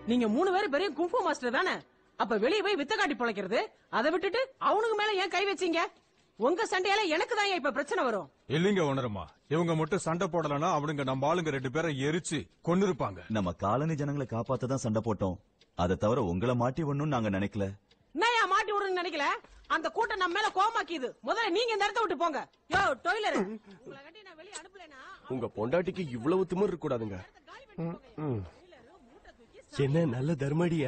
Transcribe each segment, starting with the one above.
நீங்க மூணு பேரும் பெரிய குங்ஃபு மாஸ்டர் தானே அப்ப வெளிய போய் வித்த காட்டி பொழைக்கிறது அதை விட்டுட்டு அவனுக்கு மேல ஏன் கை வச்சீங்க உங்க சண்டையால எனக்கு தான் இப்ப பிரச்சனை வரும் இல்லைங்க உணரமா இவங்க மட்டும் சண்டை போடலன்னா அவனுங்க நம்ம ஆளுங்க ரெண்டு பேரை எரிச்சு கொன்னு இருப்பாங்க நம்ம காலனி ஜனங்களை காப்பாத்த தான் சண்டை போட்டோம் அதை தவிர உங்களை மாட்டி விடணும்னு நாங்க நினைக்கல நான் ஏன் மாட்டி விடுன்னு நினைக்கல அந்த கூட்டம் நம்ம மேல கோமாக்கிது முதல்ல நீங்க இந்த இடத்த விட்டு போங்க யோ டொய்லர் உங்களை கட்டி நான் வெளிய அனுப்பலனா உங்க பொண்டாட்டிக்கு இவ்வளவு திமிர் இருக்க கூடாதுங்க ம். என்ன நல்ல தர்மடியா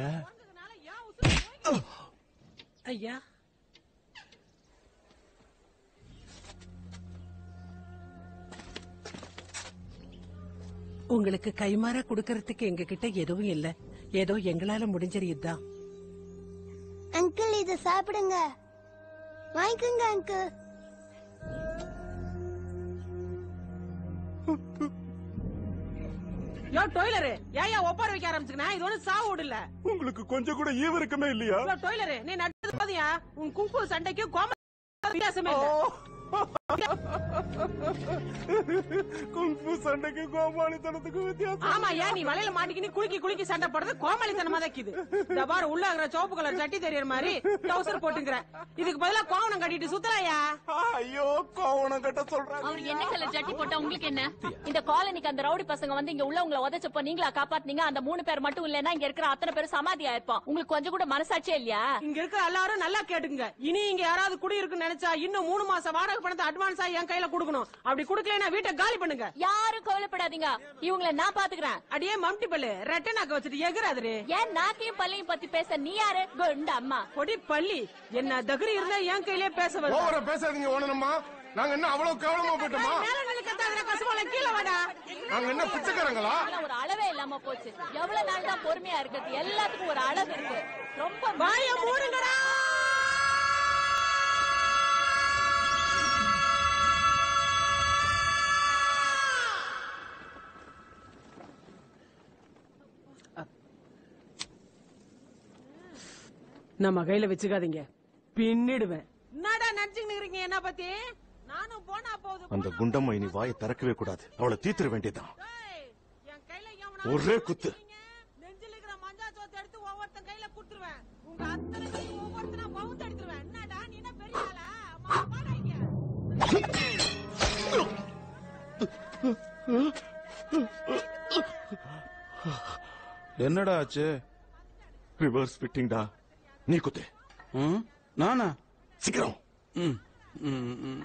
ஐயா உங்களுக்கு கைமாறா குடுக்கறதுக்கு எங்க கிட்ட எதுவும் இல்ல ஏதோ எங்களால முடிஞ்சது இதுதான் அங்கிள் இத சாப்பிடுங்க வாங்கிக்கோங்க அங்கிள் யோ டொய்லர் ஏன் ஒப்பார வைக்க ஆரம்பிச்சுக்கனா இது ஒண்ணு சாவு விடல உங்களுக்கு கொஞ்சம் கூட ஈவு இருக்குமே இல்லையா யோ டொய்லர் நீ நட்டது பாதியா உன் குங்கு சண்டைக்கு கோம வித்தியாசமே இல்ல குங்ஃபு சண்டைக்கு கோமாளித்தனத்துக்கு வித்தியாசம் ஆமா ஏன் நீ வலையில மாட்டிக்கினு குலுக்கி குலுக்கி சண்டை போடுறது கோமாளித்தனமா தான் இருக்குது இந்த பாரு உள்ள இருக்கிற சிவப்பு கலர் சட்டி தெரியற மாதிரி டவுசர் போட்டுங்கிற இதுக்கு பதிலா கோவணம் கட்டிட்டு சுத்தலாயா ஐயோ கோவணம் கட்ட சொல்றாங்க அவர் என்ன கலர் ஜட்டி போட்டா உங்களுக்கு என்ன இந்த காலனிக்கு அந்த ரவுடி பசங்க வந்து இங்க உள்ளவங்கள உதச்சப்போ நீங்களா காப்பாத்துனீங்க அந்த மூணு பேர் மட்டும் இல்லன்னா இங்க இருக்கிற அத்தனை பேரும் சமாதி ஆயிருப்போம் உங்களுக்கு கொஞ்சம் கூட மனசாட்சியே இல்லையா இங்க இருக்கிற எல்லாரும் நல்லா கேட்டுங்க இனி இங்க யாராவது குடி இருக்குன்னு நினைச்சா இன்னும் மூணு மாசம் வாடகை பணத்தை அட்வான்ஸா என் கையில கொடுக்கணும் அப்படி குடுக்கலன்னா வீட்டை காலி பண்ணுங்க யாரும் கவலைப்படாதீங்க இவங்கள நான் பாத்துக்கிறேன் அடியே மம்டி பல்லு ரெட்டை நாக்க வச்சுட்டு எகுறாதுரு ஏன் நாக்கையும் பல்லையும் பத்தி பேச நீ யாரு குண்டு அம்மா கொடி பள்ளி என்ன தகுரி இருந்தா என் கையிலே பேச வருது ஓவரா பேசாதீங்க ஓனனம்மா நாங்க என்ன அவ்வளவு கேவலமா போயிட்டோமா மேல நிலைக்கத்தாதுல கசுமால கீழே வாடா நாங்க என்ன பிச்சைக்காரங்களா இதெல்லாம் ஒரு அளவே இல்லாம போச்சு எவ்வளவு நாள் தான் பொறுமையா இருக்குது எல்லாத்துக்கும் ஒரு அளவு இருக்கு ரொம்ப வாய மூடுங்கடா நம்ம கையில வச்சுக்காதீங்க பின்னிடுவேன் என்னடா நினைச்சுக்கிட்டு இருக்கீங்க என்ன பத்தி நானும் போனா போகுது அந்த குண்டம்மா இனி வாயை திறக்கவே கூடாது அவளை தீத்துற வேண்டியதுதான் ஏய், என் கையில எவனாவது ஒரே குத்து. நெஞ்சில இருக்கிற மஞ்சா சோத்தை எடுத்து ஒவ்வொருத்தன் கையில குடுத்துருவேன் உங்க அத்தனை கையும் ஒவ்வொருத்தனா பவுந்து எடுத்துருவேன் என்னடா நீ என்ன பெரிய ஆளா அம்மா, வாடா இங்க. என்னடா ஆச்சு ரிவர்ஸ் ஃபிட்டிங்டா நீ குத்து ம்? நானா சீக்கிரம் ம், ம், ம்.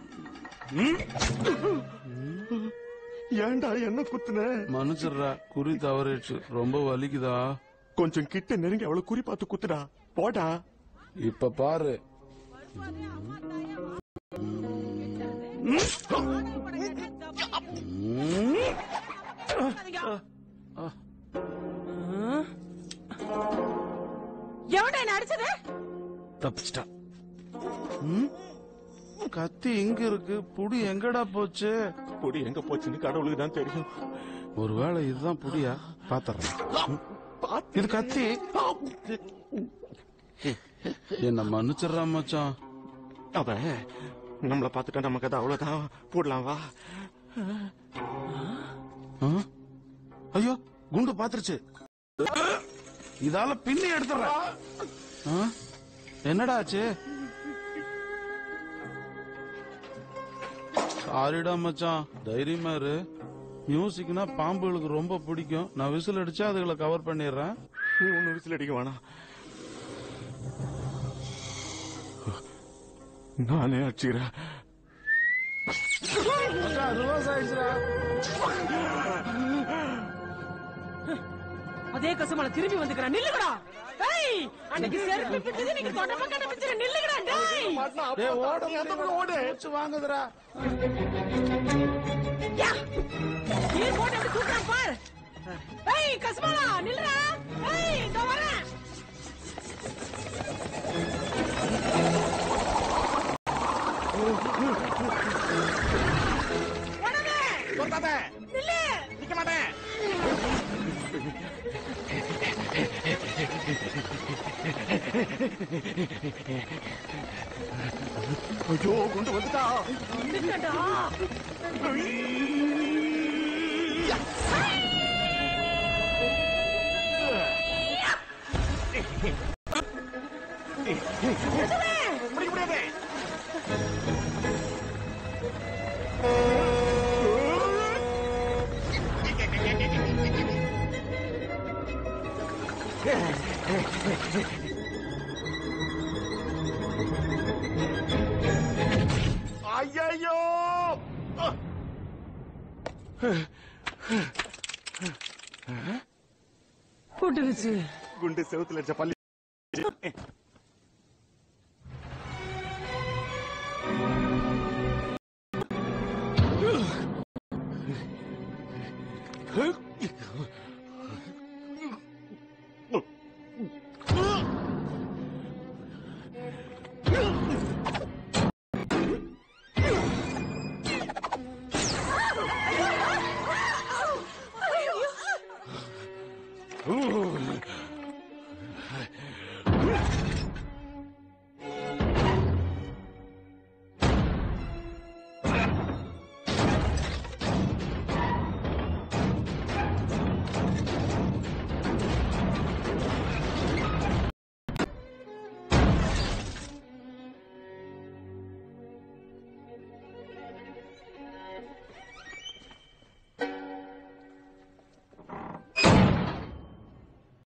ஏன்டா என்ன குத்துன மன்னிச்சிடுறா குறி தவறிடுச்சு ரொம்ப வலிக்குதா கொஞ்சம் கிட்ட நெருங்கி அவளை குறி பார்த்து குத்துடா போடா இப்ப பாரு எவன்டா என்ன அடிச்சது தப்பிச்சிட்டா ம்? கத்தி இங்க இருக்கு புடி எங்கடா போச்சு பொடி எங்க போச்சுன்னு கடவுளுக்கு தான் தெரியும் ஒருவேளை இதுதான் புடியா பாத்துறேன் இது கத்தி என்ன மன்னிச்சிடுறா மச்சான் அவன் நம்மள பாத்துட்டா நமக்கு அது அவ்வளவுதான் போடலாம் வா ஆ? ஐயோ குண்டு பாத்துருச்சு இதால பின்னி எடுத்துறேன் ஆ? என்னடா ஆச்சு சாரிடா மச்சான் தைரியமா இரு மியூசிக்னா பாம்புகளுக்கு ரொம்ப பிடிக்கும் நான் விசில் அடிச்சா அதுகளை கவர் பண்ணிடுறேன் நீ ஒண்ணு விசில் அடிக்க வேணாம் நானே அடிச்சுக்கிறேன் ரிவர்ஸ் ஆயிடுச்சுடா அதே கசுமல திரும்பி வந்துக்கிறான் நில்லுங்கடா ஏய் அன்னைக்கு செருப்பு பிச்சது நீங்க தொடர்பு கட்ட பிச்சது நில்லுங்கடா டேய் டேய், ஓட முடியல. மூச்சு வாங்குதுடா யா! நீ போட்டு அப்படி தூக்குறான் பார் ஏய் கசுமலா நில்லுடா ஏய் இதோ வரேன் ஓடாத! நில்லு! ஐயோ குண்டு வந்துட்டா வந்துட்டடா. யா! ஐயோ போட்டுருச்சு குண்டு செவுத்துல அடிச்ச பள்ளி